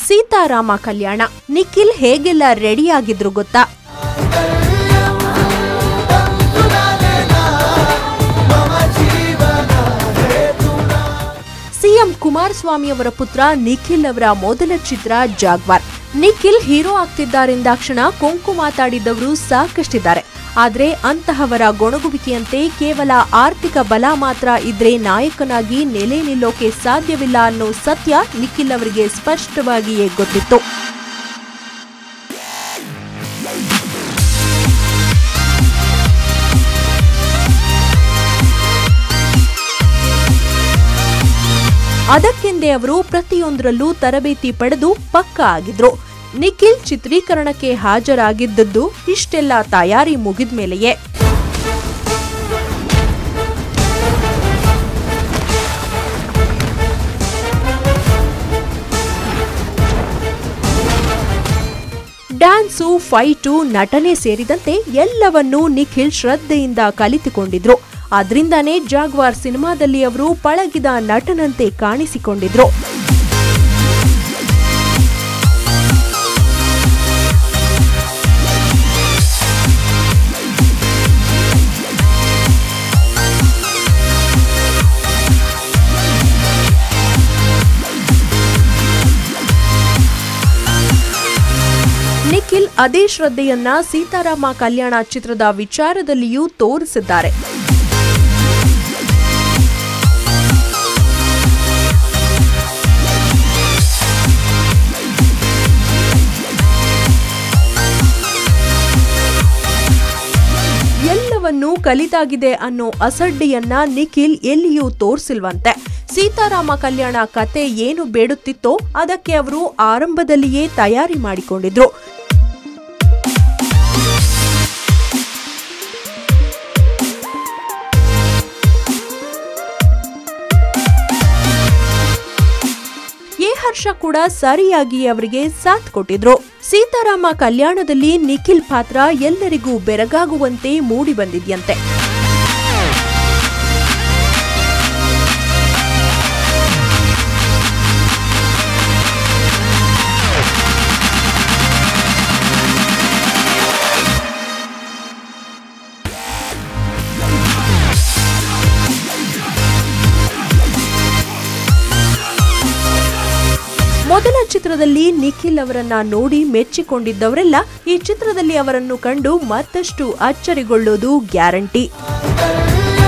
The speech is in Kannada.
ಸೀತಾರಾಮ ಕಲ್ಯಾಣ ನಿಖಿಲ್ ಹೇಗೆಲ್ಲ ರೆಡಿ ಆಗಿದ್ರು ಗೊತ್ತಾ ಸಿಎಂ ಕುಮಾರಸ್ವಾಮಿ ಅವರ ಪುತ್ರ ನಿಖಿಲ್ ಅವರ ಮೊದಲ ಚಿತ್ರ ಜಾಗ್ವಾರ್ ನಿಖಿಲ್ ಹೀರೋ ಆಗ್ತಿದ್ದಾರೆಂದಾಕ್ಷಣ ಕೊಂಕು ಮಾತಾಡಿದವರು ಸಾಕಷ್ಟಿದ್ದಾರೆ ಆದ್ರೆ ಅಂತಹವರ ಗೊಣಗುವಿಕೆಯಂತೆ ಕೇವಲ ಆರ್ಥಿಕ ಬಲ ಮಾತ್ರ ಇದ್ರೆ ನಾಯಕನಾಗಿ ನೆಲೆ ನಿಲ್ಲೋಕೆ ಸಾಧ್ಯವಿಲ್ಲ ಅನ್ನೋ ಸತ್ಯ ನಿಖಿಲ್ ಅವರಿಗೆ ಸ್ಪಷ್ಟವಾಗಿಯೇ ಗೊತ್ತಿತ್ತು ಅದಕ್ಕೆಂದೇ ಅವರು ಪ್ರತಿಯೊಂದರಲ್ಲೂ ತರಬೇತಿ ಪಡೆದು ಪಕ್ಕ ಆಗಿದ್ರು ನಿಖಿಲ್ ಚಿತ್ರೀಕರಣಕ್ಕೆ ಹಾಜರಾಗಿದ್ದದ್ದು ಇಷ್ಟೆಲ್ಲ ತಯಾರಿ ಮುಗಿದ್ಮೇಲೆಯೇ ಡ್ಯಾನ್ಸು ಫೈಟು ನಟನೆ ಸೇರಿದಂತೆ ಎಲ್ಲವನ್ನೂ ನಿಖಿಲ್ ಶ್ರದ್ಧೆಯಿಂದ ಕಲಿತುಕೊಂಡಿದ್ರು ಆದ್ರಿಂದಾನೇ ಜಾಗ್ವಾರ್ ಸಿನಿಮಾದಲ್ಲಿ ಅವರು ಪಳಗಿದ ನಟನಂತೆ ಕಾಣಿಸಿಕೊಂಡಿದ್ರು ನಿಖಿಲ್ ಅದೇ ಶ್ರದ್ಧೆಯನ್ನ ಸೀತಾರಾಮ ಕಲ್ಯಾಣ ಚಿತ್ರದ ವಿಚಾರದಲ್ಲಿಯೂ ತೋರಿಸಿದ್ದಾರೆ ಎಲ್ಲವನ್ನೂ ಕಲಿತಾಗಿದೆ ಅನ್ನೋ ಅಸಡ್ಡೆಯನ್ನ ನಿಖಿಲ್ ಎಲ್ಲಿಯೂ ತೋರಿಸಿಲ್ವಂತೆ ಸೀತಾರಾಮ ಕಲ್ಯಾಣ ಕತೆ ಏನು ಬೇಡುತ್ತಿತ್ತೋ ಅದಕ್ಕೆ ಅವರು ಆರಂಭದಲ್ಲಿಯೇ ತಯಾರಿ ಮಾಡಿಕೊಂಡಿದ್ರು ಎ ಹರ್ಷ ಕೂಡ ಸರಿಯಾಗಿ ಅವರಿಗೆ ಸಾಥ್ ಕೊಟ್ಟಿದ್ರು ಸೀತಾರಾಮ ಕಲ್ಯಾಣದಲ್ಲಿ ನಿಖಿಲ್ ಪಾತ್ರ ಎಲ್ಲರಿಗೂ ಬೆರಗಾಗುವಂತೆ ಮೂಡಿ ಬಂದಿದ್ಯಂತೆ ಮೊದಲ ಚಿತ್ರದಲ್ಲಿ ನಿಖಿಲ್ ಅವರನ್ನ ನೋಡಿ ಮೆಚ್ಚಿಕೊಂಡಿದ್ದವರೆಲ್ಲ ಈ ಚಿತ್ರದಲ್ಲಿ ಅವರನ್ನು ಕಂಡು ಮತ್ತಷ್ಟು ಅಚ್ಚರಿಗೊಳ್ಳೋದು ಗ್ಯಾರಂಟಿ